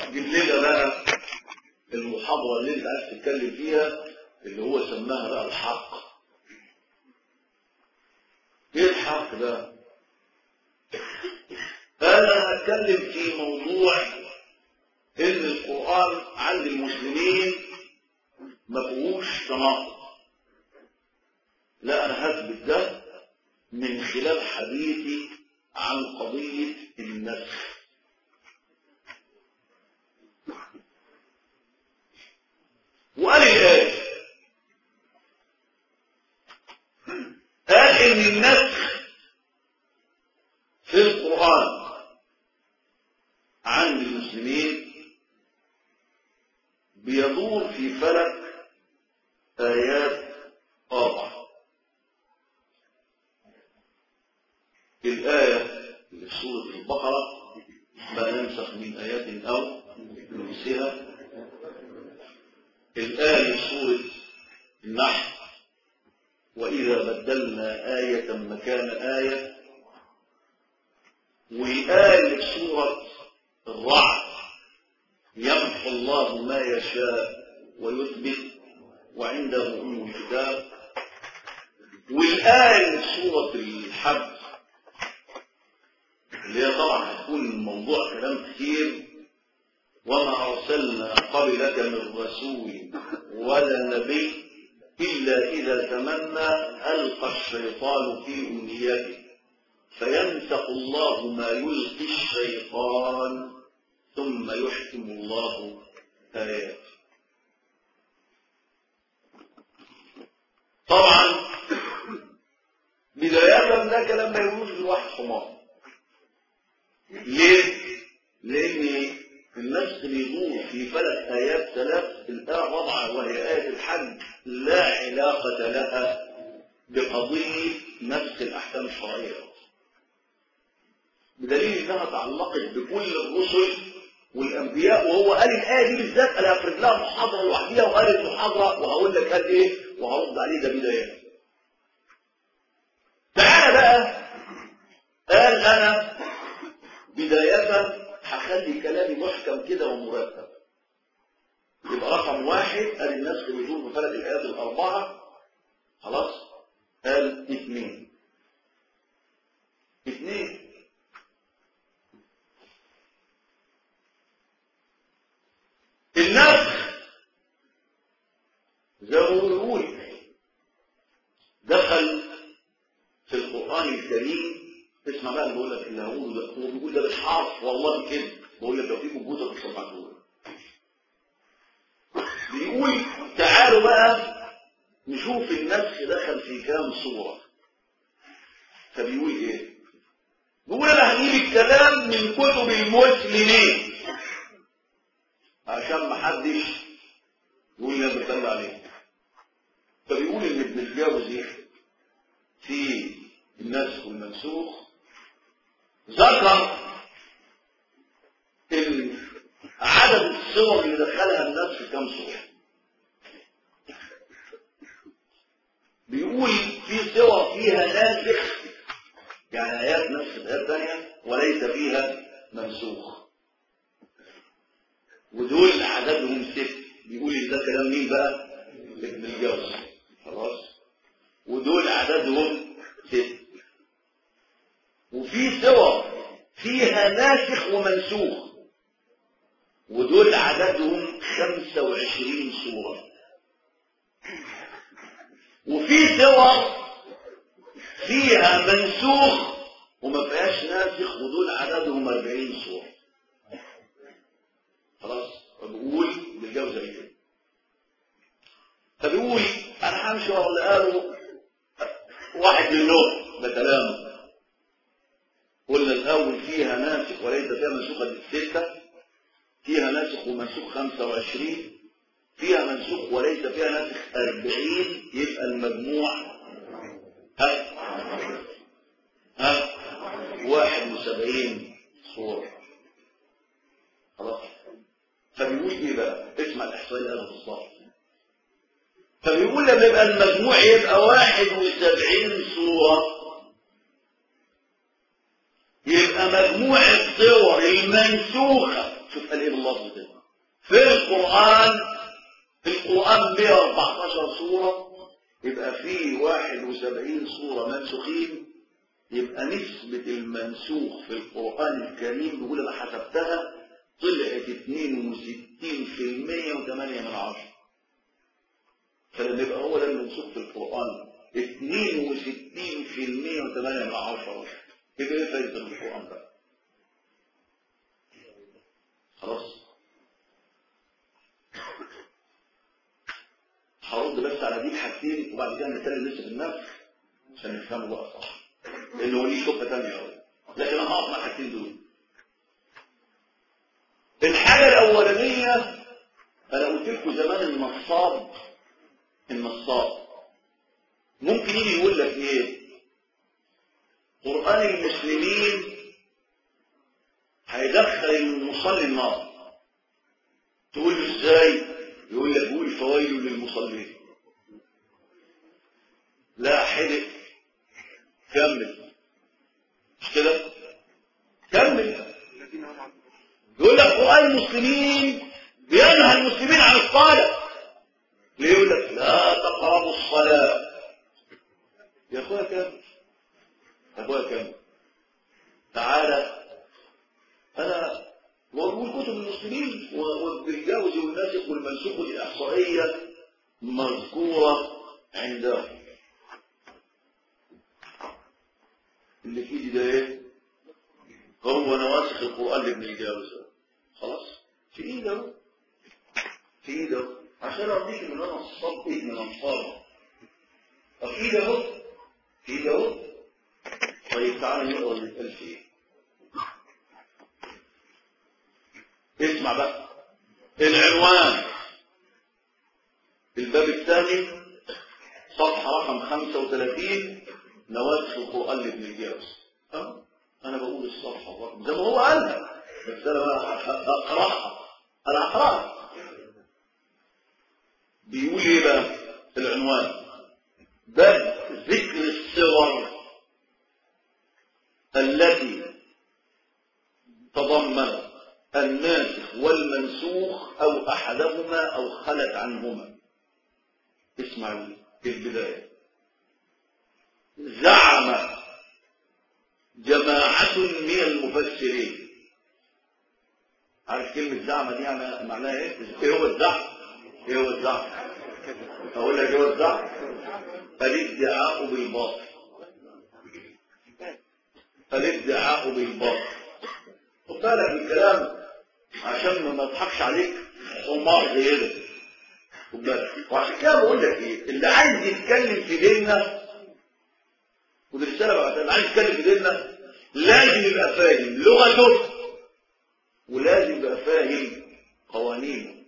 جيب لنا بقى المحاضرة اللي انت عايز تتكلم فيها اللي هو سماها بقى الحق ايه الحق ده انا هتكلم في موضوع ان القرآن عند المسلمين ما فيهوش تناقض لا انا هثبت ده من خلال حديثي عن قضية النسخ وقال الآية قال إن النسخ في القرآن عند المسلمين بيدور في فلك آيات أربعة الآية اللي في سورة البقرة ما ننسخ من آيات أو ننسها الآية في سورة النحل وإذا بدلنا آية مكان آية وآية في سورة الرعد يمحو الله ما يشاء ويثبت وعنده أم الكتاب والآية في سورة الحج اللي هي طبعا هتكون موضوع كلام كتير وما أرسلنا قبلك من رسول ولا نبي إلا إذا تمنى ألقى الشيطان في أمنيته فينسق الله ما يلقي الشيطان ثم يحكم الله آياته طبعا بداية ده كلام ما يقولوش الواحد حمار ليه؟ لأن النسخ بيدور في فلك آيات ثلاث الآية رابعة وهي آية الحج لا علاقة لها بقضية نسخ الأحكام الشرعية بدليل انها تعلقت بكل الرسل والانبياء وهو قال الايه دي بالذات انا هفرد لها محاضره لوحديها وقال المحاضره وهقول لك قال ايه وهرد عليه ده بدايه تعالى بقى قال انا بدايه هخلي كلامي محكم كده ومرتب يبقى رقم واحد قال الناس بيدور بفلك الايات الاربعه خلاص قال اثنين اثنين النسخ زي ما بيقول دخل في القرآن الكريم اسمع بقى اللي بقول لك اللي هقوله ده هو بيقول ده مش حرف والله كده بقول لك لو في موجودة في الصفحة بيقول تعالوا بقى نشوف النسخ دخل في كام صورة فبيقول ايه بيقول انا هجيب الكلام من كتب المسلمين عشان ما حدش يقول لي بتطلع عليه فبيقول ان ابن الجوزي في النسخ والمنسوخ ذكر ان عدد الصور اللي دخلها النسخ كم صورة بيقول في صور فيها ناسخ يعني آيات نفس الآيات ثانية وليس فيها منسوخ ودول عددهم ست بيقول لي ده كلام مين بقى ابن الجوز خلاص ودول عددهم ست وفي صور فيها ناسخ ومنسوخ ودول عددهم 25 صورة وفي صور فيها منسوخ وما فيهاش ناسخ ودول عددهم 40 صورة خلاص فبقول بالجو زي كده فبيقول انا همشي ولا قالوا واحد منهم ده كلامه قلنا الاول فيها ناسخ وليس فيها منسوخه الستة فيها ناسخ ومنسوخ 25 فيها منسوخ وليس فيها ناسخ 40 يبقى المجموع ها ها 71 صورة خلاص فبيقول ايه بقى اسمع الاحصائيه اللي بالظبط فبيقول لما يبقى المجموع يبقى 71 صورة يبقى مجموع الصور المنسوخة شوف قال ايه باللفظ ده في القرآن في القرآن 114 سورة يبقى في 71 سورة منسوخين يبقى نسبة المنسوخ في القرآن الكريم بيقول انا حسبتها طلعت 62% و8 من عشرة فلما يبقى هو ده المنسوخ في القرآن 62% و8 من عشرة يبقى ايه فايدة القرآن ده خلاص هرد بس على دي الحاجتين وبعد كده نتكلم لسه في النفس عشان نفهمه بقى صح لان هو ليه شبهه ثانيه قوي لكن انا هقف مع الحاجتين دول الحاجه الاولانيه انا قلت لكم زمان النصاب النصاب ممكن يجي يقول لك ايه قران المسلمين هيدخل المصلي النار تقول له ازاي يقول لك قول فويل للمصلين لا حدق كمل مش كده كمل يقول لك قرآن المسلمين بينهى المسلمين عن الصلاة ليه يقول لك لا تقربوا الصلاة يا اخويا كمل يا اخويا كمل تعالى انا موجود كتب المسلمين والجوز والناسخ والمنسوخ الإحصائية مذكورة عندهم اللي في ايدي ده ايه هو نواسخ القرآن لابن الجوز خلاص في ايده في ايده عشان ارضيك ان انا الصب ايد من انصاره طب في ايده اهو في ايده اهو طيب تعالى نقرا اللي اتقال فيه اسمع بقى العنوان الباب الثاني صفحة رقم 35 نواسخ القرآن لابن الجوز أه؟ أنا بقول الصفحة الرقم زي ما هو قالها بس أنا بقى أقرأها أنا أقرأها بيقول إيه بقى العنوان باب ذكر الصور التي تضمنت الناسخ والمنسوخ أو أحدهما أو خلت عنهما اسمع البداية زعم جماعة من المفسرين عارف كلمة زعم دي يعني معناها ايه؟ ايه هو الزعم؟ ايه هو الزعم؟ اقول لك ايه هو الزعم؟ الادعاء بالباطل الادعاء بالباطل خد بالك من الكلام عشان ما اضحكش عليك حمار زي ده خد بالك وعشان كده بقول لك ايه اللي عايز يتكلم في ديننا ودي رساله بقى اللي عايز يتكلم في ديننا لازم يبقى فاهم لغته ولازم يبقى فاهم قوانينه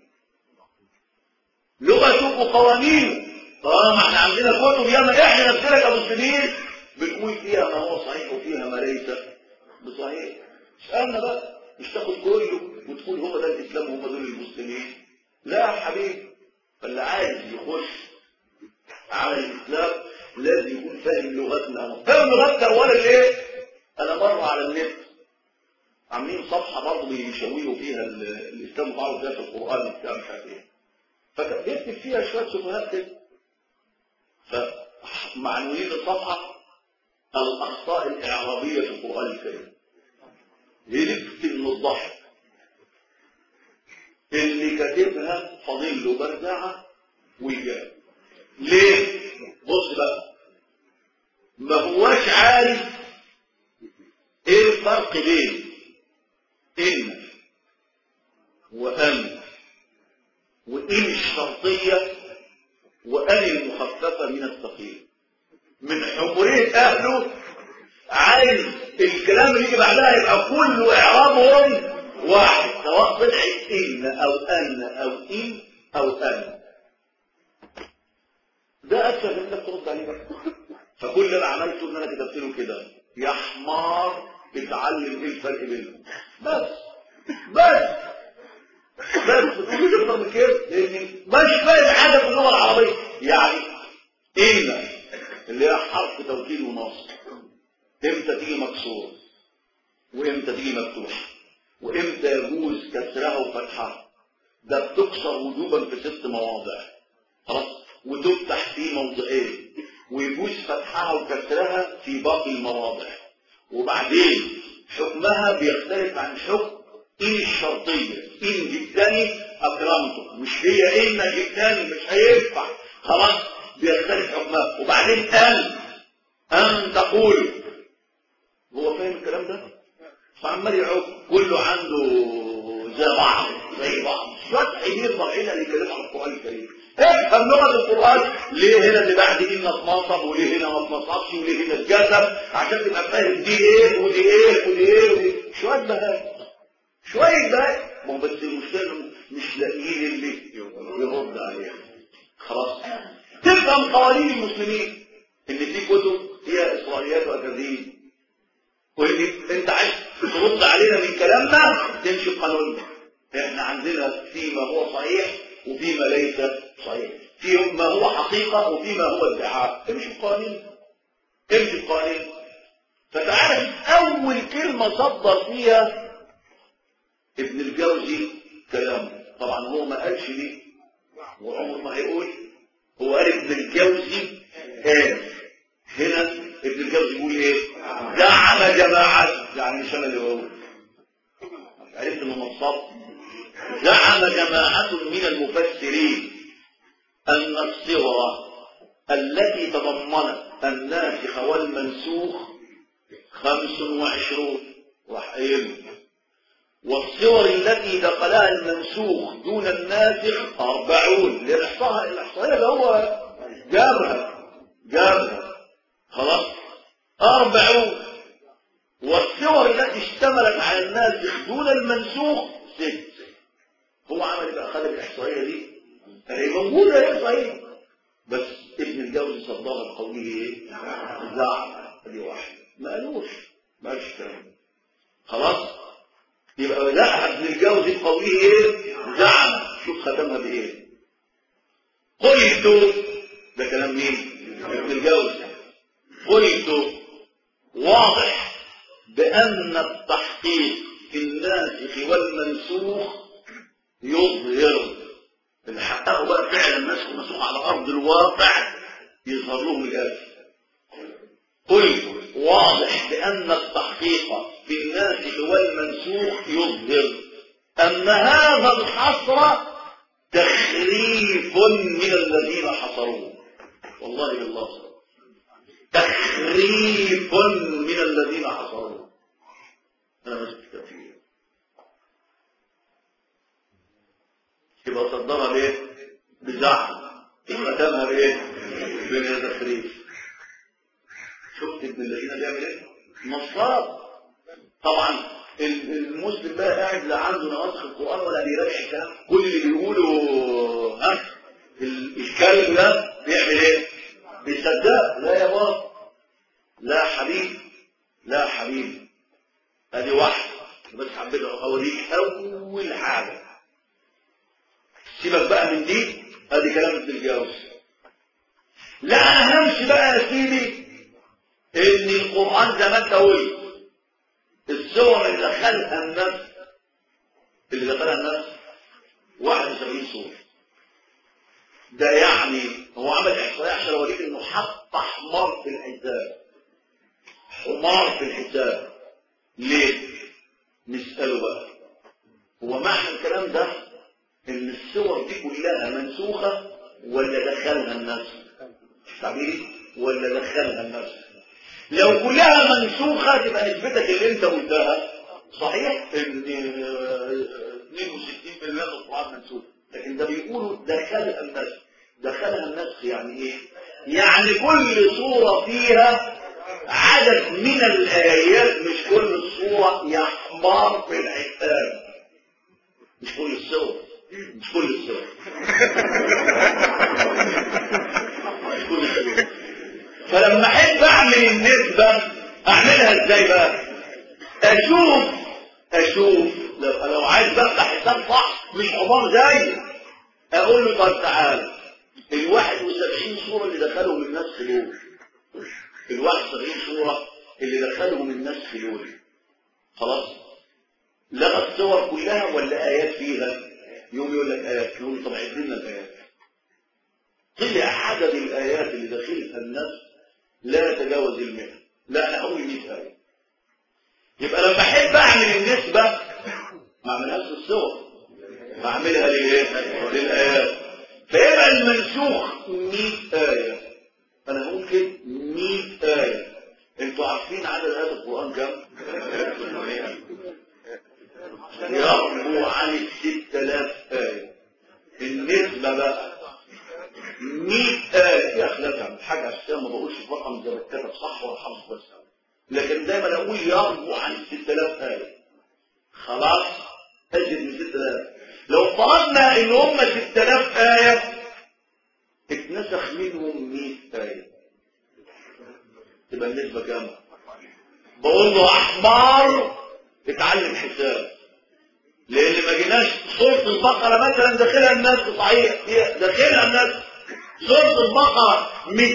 لغته وقوانينه طالما احنا عندنا كتب ياما احنا نفسنا كمسلمين بنقول فيها ما هو صحيح وفيها ما ليس بصحيح اسالنا بقى مش تاخد كله وتقول هو ده الاسلام وهم دول المسلمين لا يا حبيبي فاللي عايز يخش على الاسلام لازم يكون فاهم لغتنا فاهم لغتنا اولا ليه انا مره على النت عاملين صفحه برضه بيشوهوا فيها الاسلام وبعض فيها في القران وبتاع مش عارف ايه فبيكتب فيها شويه شبهات كده فمعنويين الصفحه الاخطاء الاعرابيه في القران الكريم هربت من الضحك اللي كاتبها فاضل له برزعه وجاب ليه بص بقى ما هواش عارف ايه الفرق بين ان وان وان الشرطيه وان المخففه من الثقيل من حمريه اهله عايز الكلام اللي يجي بعدها يبقى كله اعرابهم واحد سواء طلعت ان او ان او ان او ان ده اسهل من انك ترد عليه بقى فكل اللي انا عملته ان انا كتبت له كده يا حمار اتعلم ايه الفرق بينهم بس بس بس تقولش اكتر من كده لان مش فاهم حاجه في اللغه العربيه يعني ان اللي هي حرف توكيد ونصب امتى تيجي مكسوره وامتى تيجي مفتوحه وامتى يجوز كسرها وفتحها ده بتكسر وجوبا في ست مواضع خلاص وتفتح في موضعين ويجوز فتحها وكسرها في باقي المواضع وبعدين حكمها بيختلف عن حكم إن الشرطية إن جبتني أكرمته مش هي إن جبتني مش هينفع خلاص بيختلف حكمها وبعدين أن أن تقول هو فاهم الكلام ده؟ فعمال يعوق كله عنده زي بعض زي بعض شوية عينين طالعين اللي يتكلموا عن القرآن الكريم افهم لغة القرآن ليه هنا اللي بعد دي اتنصب وليه هنا ما اتنصبش وليه هنا اتجذب عشان تبقى فاهم دي ايه ودي ايه ودي ايه ودي شوية بهاء شوية بهاء ما هو بس المشكلة مش لاقيين اللي يرد عليها خلاص تفهم قوانين المسلمين ان في كتب فيها اسرائيليات واكاذيب وان انت عايز ترد علينا من كلامنا تمشي بقانوننا احنا عندنا فيما هو صحيح وفيما ليس صحيح في ما هو حقيقة وفيما هو ادعاء امشي بقوانين امشي بقوانين فتعالى اول كلمة صدر فيها ابن الجوزي كلامه طبعا هو ما قالش دي وعمر ما هيقول هو قال ابن الجوزي قال هنا ابن الجوزي يقول ايه زعم جماعة يعني مش انا اللي بقول عرفت انه نصاب زعم جماعة من المفسرين أن الصغرى التي تضمنت الناسخ والمنسوخ خمس وعشرون رحيم والصور التي دخلها المنسوخ دون الناسخ أربعون للإحصاء الإحصائية اللي هو جابها جابها خلاص أربعون والصور التي اشتملت على الناسخ دون المنسوخ ست هو عمل بقى خد الإحصائية دي هي موجودة هي صحيح بس ابن الجوزي صدرها بقوله ايه؟ زعم دي واحدة ما قالوش ما قالش كلام خلاص يبقى لا ابن الجوزي بقوله ايه؟ زعم شوف ختمها بايه؟ قلت ده كلام مين؟ ابن الجوزي قلت واضح بأن التحقيق في الناسخ والمنسوخ يظهر اللي حققوا بقى فعلا الناس ومسوق على ارض الواقع يظهر لهم الايه قلت واضح بان التحقيق في الناسخ والمنسوخ يظهر ان هذا الحصر تخريف من الذين حصروه والله بالله تخريف من الذين حصروه انا مش كتير يبقى صدرها بايه بزعم ختمها بايه بالتخريف شفت ابن الذين بيعمل ايه نصاب طبعا المسلم بقى قاعد لا عنده نواسخ القران ولا بيراجع الكلام كل اللي بيقوله ها الكلم ده بيعمل ايه بيصدق لا يا بابا لا حبيبي لا حبيبي ادي واحده بس حبيت اوريك اول حاجه سيبك بقى من دي ادي كلام ابن الجوز لا انا همشي بقى يا سيدي ان القران زي ما انت قلت الصور اللي دخلها النفس اللي دخلها النفس 71 صوره ده يعني هو عمل احصائيه عشان اوريك انه حط حمار في الحساب حمار في الحساب ليه نساله بقى هو معنى الكلام ده ان الصور دي كلها منسوخة ولا دخلها النفس تعبيري ولا دخلها النفس لو كلها منسوخة تبقى نسبتك اللي انت قلتها صحيح ان 62% من القرآن منسوخ لكن ده بيقولوا دخلها النفس دخلها النفس يعني ايه يعني كل صورة فيها عدد من الآيات مش كل صورة يحمر في الحساب مش كل الصور مش كل الصور مش كل الصور فلما احب اعمل النسبة اعملها ازاي بقى اشوف اشوف لو, لو عايز افتح حساب صح مش حمار زي اقول له طب تعالى ال 71 صورة اللي دخلهم الناس دول ال 71 صورة اللي دخلهم الناس دول خلاص لغى الصور كلها ولا آيات فيها يوم يقول لك آيات يقول طب عد لنا الآيات طلع عدد الآيات اللي داخلها الناس لا يتجاوز المئة لا أنا أقول 100 آية يبقى لما أحب أعمل النسبة ما أعملهاش للصور أعملها للإيه؟ للآيات فيبقى المنسوخ 100 آية أنا هقول كده 100 آية انتوا عارفين عدد آيات القرآن كام؟ يربو عن الستة آلاف آية النسبة بقى 100 آية يا أخي لا تعمل حاجة عشان ما بقولش الرقم زي ما اتكتب صح ولا حافظ بس لكن دايما أقول يربو عن الستة آلاف آية خلاص أجد من 6000 لو فرضنا إن هم 6000 آية اتنسخ منهم 100 آية تبقى النسبة كام؟ بقول له أحمر اتعلم حساب لان ما جيناش سوره البقره مثلا داخلها الناس صحيح هي داخلها الناس سوره البقره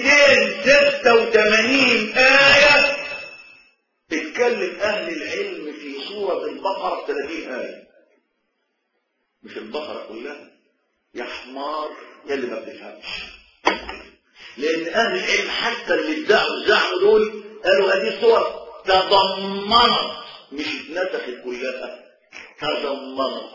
286 ايه تتكلم اهل العلم في سوره البقره 30 ايه مش البقره كلها يا حمار يا اللي ما بتفهمش لان اهل العلم حتى اللي ادعوا زعموا دول قالوا هذه السور تضمنت مش اتنسخت كلها تضمنت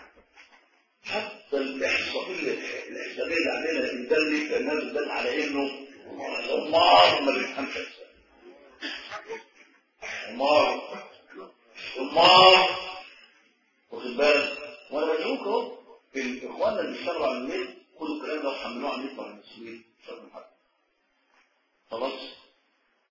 حتى الإحصائية الإحصائية اللي عملها الإنسان الناس بتدل على إنه حمار ما بيفهمش حمار حمار واخد بالك وأنا بدعوك أهو الإخوان اللي بيشتغلوا على النت خدوا الكلام ده وحملوه على النت على المسؤولين خلاص